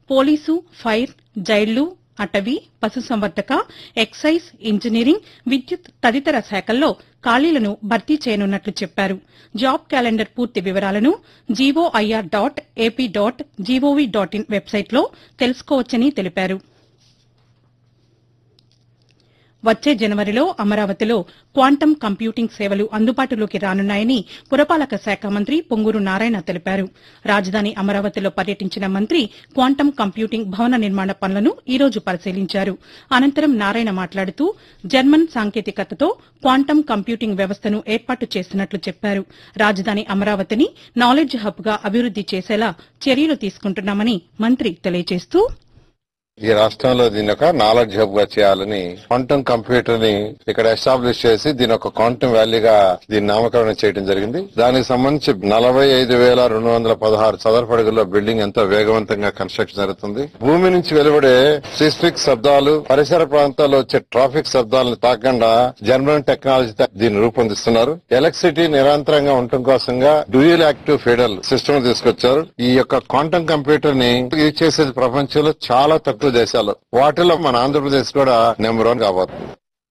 police fire జైళ్లు అటవీ పశుసంవర్ధక excise engineering విద్యుత్ తదితర శాఖల్లో ఖాళీలను భర్తీ చేయనున్నట్లు చెప్పారు జాబ్ క్యాలెండర్ పూర్తి వివరాలను GOIR dot AP dot GOV dot in వెబ్సైట్లో తెలుసుకోవచ్చని తెలిపారు వచ్చే జనవరిలో అమరావతిలో క్వాంటం కంప్యూటింగ్ సేవలు అందుబాటులోకి రానున్నాయని పురపాలక శాఖ మంత్రి పొంగూరు నారాయణ తెలిపారు రాజధాని అమరావతిలో పర్యటించిన మంత్రి క్వాంటం కంప్యూటింగ్ భవన నిర్మాణ పనులను ఈ రోజు పరిశీలించారు అనంతరం నారాయణ మాట్లాడుతూ జర్మన్ సాంకేతికతతో క్వాంటం కంప్యూటింగ్ వ్యవస్థను ఏర్పాటు చేస్తున్నట్లు చెప్పారు రాజధాని అమరావతిని నాలెడ్జ్ హబ్ గా అభివృద్ది చేసేలా చర్యలు తీసుకుంటున్నామని మంత్రి తెలియజేస్తూ ఈ రాష్ట్రంలో దీని ఒక నాలెడ్జ్ హబ్ గా చేయాలని క్వాంటమ్ కంప్యూటర్ ని ఇక్కడ ఎస్టాబ్లిష్ చేసి దీని ఒక క్వాంటమ్ వ్యాలీగా దీని నామకరణం చేయడం జరిగింది దానికి సంబంధించి నలభై ఐదు వేల రెండు వందల పదహారు చదరపు అడుగుల్లో బిల్డింగ్ ఎంతో వేగవంతంగా కన్స్ట్రక్షన్ జరుగుతుంది భూమి నుంచి వెలువడే సిస్మిక్ శబ్దాలు పరిసర ప్రాంతాల్లో వచ్చే ట్రాఫిక్ శబ్దాలను తాకుండా జర్మన్ టెక్నాలజీతో దీన్ని రూపొందిస్తున్నారు ఎలక్ట్రిసిటీ నిరంతరంగా ఉండటం కోసంగా డ్యూయల్ యాక్టివ్ ఫీడల్ సిస్టమ్ తీసుకొచ్చారు ఈ యొక్క క్వాంటమ్ కంప్యూటర్ ని యూజ్ చేసేది ప్రపంచంలో చాలా తక్కువ దేశాలు వాటిలో మన ఆంధ్రప్రదేశ్ కూడా నెంబర్ వన్ కాబోతుంది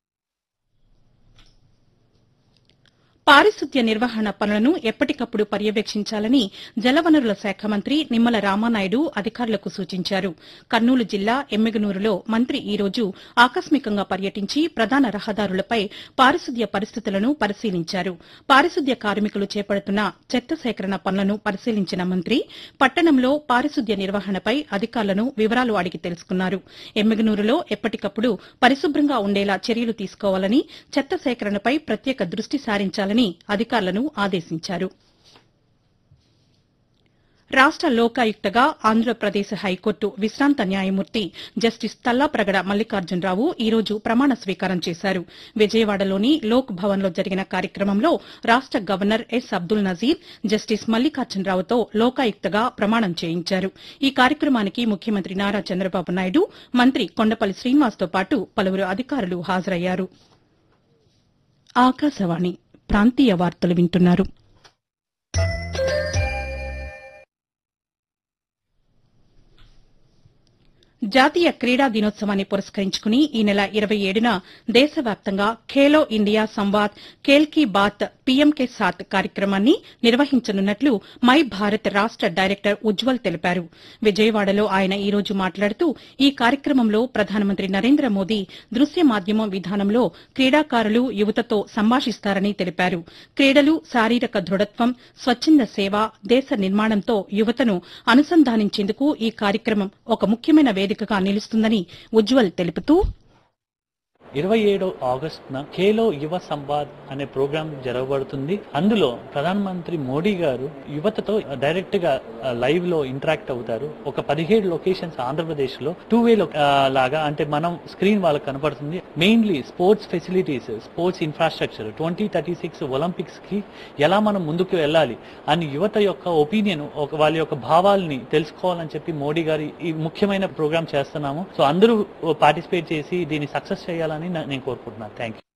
పారిశుద్ధ్య నిర్వహణ పనులను ఎప్పటికప్పుడు పర్యవేక్షించాలని జలవనరుల శాఖ మంత్రి నిమ్మల రామానాయుడు అధికారులకు సూచించారు కర్నూలు జిల్లా ఎమ్మిగనూరులో మంత్రి ఈ రోజు ఆకస్మికంగా పర్యటించి ప్రధాన రహదారులపై పారిశుద్ధ్య పరిస్థితులను పరిశీలించారు పారిశుద్ధ్య కార్మికులు చేపడుతున్న చెత్త సేకరణ పనులను పరిశీలించిన మంత్రి పట్టణంలో పారిశుద్ధ్య నిర్వహణపై అధికారులను వివరాలు అడిగి తెలుసుకున్నారు ఎమ్మిగనూరులో ఎప్పటికప్పుడు పరిశుభ్రంగా ఉండేలా చర్యలు తీసుకోవాలని చెత్త సేకరణపై ప్రత్యేక దృష్టి సారించాలని అధికారులను ఆదేశించారు రాష్ట లోకాయుక్తగా ఆంధ్రప్రదేశ్ హైకోర్టు విశ్రాంత న్యాయమూర్తి జస్టిస్ తల్లాప్రగడ మల్లికార్జునరావు ఈ రోజు ప్రమాణ స్వీకారం చేశారు విజయవాడలోని లోక్ భవన్లో జరిగిన కార్యక్రమంలో రాష్ట governor S Abdul Nazeer justice మల్లికార్జునరావుతో లోకాయుక్తగా ప్రమాణం చేయించారు ఈ కార్యక్రమానికి ముఖ్యమంత్రి నారా చంద్రబాబు నాయుడు మంత్రి కొండపల్లి శ్రీనివాస్తో పాటు పలువురు అధికారులు హాజరయ్యారు ఆకాశవాణి ప్రాంతీయ వార్తలు వింటున్నారు జాతీయ క్రీడా దినోత్సవాన్ని పురస్కరించుకుని ఈ నెల ఇరవై ఏడున దేశవ్యాప్తంగా ఖేలో ఇండియా సంవాద్ ఖేల్ కీ బాత్ పీఎం కే సాత్ కార్యక్రమాన్ని నిర్వహించనున్నట్లు మై భారత్ రాష్ట డైరెక్టర్ ఉజ్వల్ తెలిపారు విజయవాడలో ఆయన ఈ రోజు మాట్లాడుతూ ఈ కార్యక్రమంలో ప్రధానమంత్రి నరేంద్ర మోదీ దృశ్య మాధ్యమం విధానంలో క్రీడాకారులు యువతతో సంభాషిస్తారని తెలిపారు క్రీడలు శారీరక దృఢత్వం స్వచ్ఛంద సేవ దేశ నిర్మాణంతో యువతను అనుసంధానించేందుకు ఈ కార్యక్రమం ఒక ముఖ్యమైన వేదికగా నిలుస్తుందని ఉజ్వల్ తెలుపుతూ ఇరవై ఏడో ఆగస్టున ఖేలో యువ సంవాద్ అనే ప్రోగ్రాం జరగబడుతుంది అందులో ప్రధానమంత్రి మోడీ గారు యువతతో డైరెక్ట్ గా లైవ్ లో ఇంటరాక్ట్ అవుతారు ఒక పదిహేడు లొకేషన్స్ ఆంధ్రప్రదేశ్ లో టూ వే లాగా అంటే మనం స్క్రీన్ వాళ్ళకి కనపడుతుంది mainly sports facilities sports infrastructure twenty thirty six Olympics కి ఎలా మనం ముందుకు వెళ్ళాలి అని యువత యొక్క ఒపీనియన్ ఒక వాళ్ళ యొక్క భావాల్ని తెలుసుకోవాలని చెప్పి మోడీ గారు ఈ ముఖ్యమైన ప్రోగ్రామ్ చేస్తున్నాము సో అందరూ పార్టిసిపేట్ చేసి దీన్ని సక్సెస్ చేయాలని నా- నేను కోరుకుంటున్నాను థ్యాంక్ యూ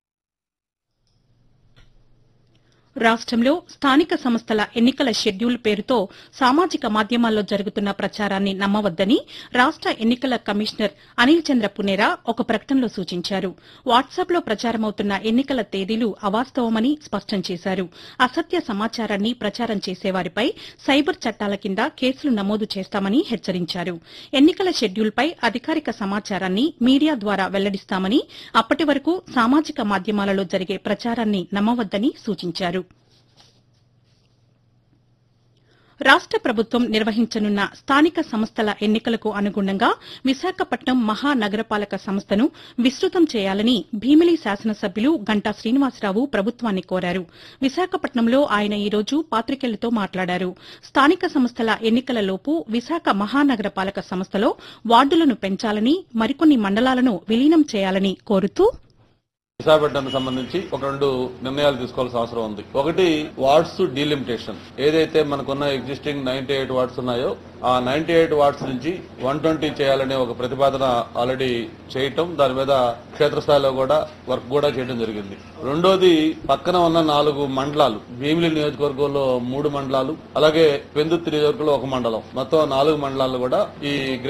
రాష్ట్రంలో స్థానిక సంస్థల ఎన్నికల షెడ్యూల్ పేరుతో సామాజిక మాధ్యమాల్లో జరుగుతున్న ప్రచారాన్ని నమ్మవద్దని రాష్ట ఎన్నికల కమిషనర్ అనిల్ చంద్ర పునేరా ఒక ప్రకటనలో సూచించారు వాట్సాప్లో ప్రచారమవుతున్న ఎన్నికల తేదీలు అవాస్తవమని స్పష్టం చేశారు అసత్య సమాచారాన్ని ప్రచారం చేసేవారిపై సైబర్ చట్టాల కింద కేసులు నమోదు చేస్తామని హెచ్చరించారు ఎన్నికల షెడ్యూల్పై అధికారిక సమాచారాన్ని మీడియా ద్వారా వెల్లడిస్తామని అప్పటి వరకు సామాజిక మాధ్యమాలలో జరిగే ప్రచారాన్ని నమ్మవద్దని సూచించారు రాష్ట ప్రభుత్వం నిర్వహించనున్న స్థానిక సంస్థల ఎన్నికలకు అనుగుణంగా విశాఖపట్నం మహానగరపాలక సంస్థను విస్తృతం చేయాలని భీమిలి శాసనసభ్యులు గంటా శ్రీనివాసరావు ప్రభుత్వాన్ని కోరారు విశాఖపట్నంలో ఆయన ఈ రోజు పాతికేయులతో మాట్లాడారు స్థానిక సంస్థల ఎన్నికలలోపు విశాఖ మహానగరపాలక సంస్థలో వార్డులను పెంచాలని మరికొన్ని మండలాలను విలీనం చేయాలని కోరుతూ విశాఖపట్నానికి సంబంధించి ఒక రెండు నిర్ణయాలు తీసుకోవాల్సిన అవసరం ఉంది ఒకటి వార్డ్స్ డీలిమిటేషన్ ఏదైతే మనకున్న ఎగ్జిస్టింగ్ నైన్టీ ఎయిట్ వార్డ్స్ ఉన్నాయో ఆ నైన్టీ ఎయిట్ వార్డ్స్ నుంచి వన్ ట్వంటీ చేయాలనే ఒక ప్రతిపాదన ఆల్రెడీ చేయటం దాని మీద క్షేత్రస్థాయిలో కూడా వర్క్ కూడా చేయడం జరిగింది రెండోది పక్కన ఉన్న నాలుగు మండలాలు భీమిలి నియోజకవర్గంలో మూడు మండలాలు అలాగే పెందుర్తి నియోజకవర్గంలో ఒక మండలం మొత్తం నాలుగు మండలాలు కూడా ఈ